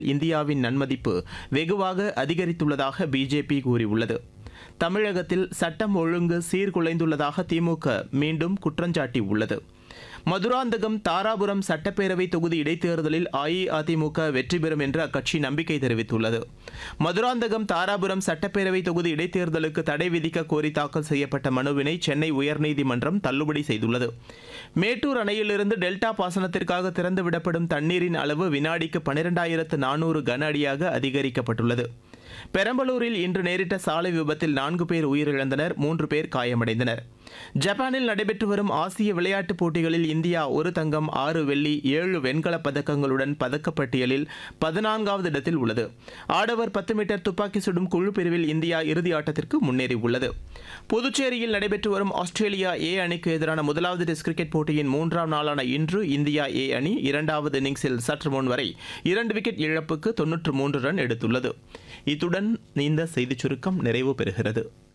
இந்தியாவின் நன்மதிப்பு வெகுவாக அதிகரித்துள்ளதாக பிஜேபி கூறியுள்ளது தமிழகத்தில் சட்டம் ஒழுங்கு சீர்குலைந்துள்ளதாக திமுக மீண்டும் குற்றஞ்சாட்டியுள்ளது மதுராந்தகம் தாராபுரம் சட்டப்பேரவை தொகுதி இடைத்தேர்தலில் அஇஅதிமுக வெற்றி பெறும் என்று அக்கட்சி நம்பிக்கை தெரிவித்துள்ளது மதுராந்தகம் தாராபுரம் சட்டப்பேரவை தொகுதி இடைத்தேர்தலுக்கு தடை விதிக்க கோரி தாக்கல் செய்யப்பட்ட மனுவினை சென்னை உயர்நீதிமன்றம் தள்ளுபடி செய்துள்ளது மேட்டூர் அணையிலிருந்து டெல்டா பாசனத்திற்காக திறந்துவிடப்படும் தண்ணீரின் அளவு வினாடிக்கு பனிரெண்டாயிரத்து நானூறு கன அடியாக அதிகரிக்கப்பட்டுள்ளது பெரம்பலூரில் இன்று நேரிட்ட சாலை விபத்தில் நான்கு பேர் உயிரிழந்தனர் மூன்று பேர் காயமடைந்தனர் ஜப்பானில் நடைபெற்று வரும் ஆசிய விளையாட்டுப் போட்டிகளில் இந்தியா ஒரு தங்கம் ஆறு வெள்ளி ஏழு வெண்கலப் பதக்கங்களுடன் பதக்கப்பட்டியலில் பதினான்காவது இடத்தில் உள்ளது ஆடவர் பத்து மீட்டர் துப்பாக்கி சுடும் குழு பிரிவில் இந்தியா இறுதி ஆட்டத்திற்கு முன்னேறியுள்ளது புதுச்சேரியில் நடைபெற்று வரும் ஆஸ்திரேலியா ஏ அணிக்கு எதிரான முதலாவது டெஸ்ட் கிரிக்கெட் போட்டியின் மூன்றாம் நாளான இன்று இந்தியா ஏ அணி இரண்டாவது இன்னிங்ஸில் சற்று முன் வரை இரண்டு விக்கெட் இழப்புக்கு தொன்னூற்று மூன்று ரன் எடுத்துள்ளது இத்துடன் இந்த செய்திச் சுருக்கம் நிறைவு பெறுகிறது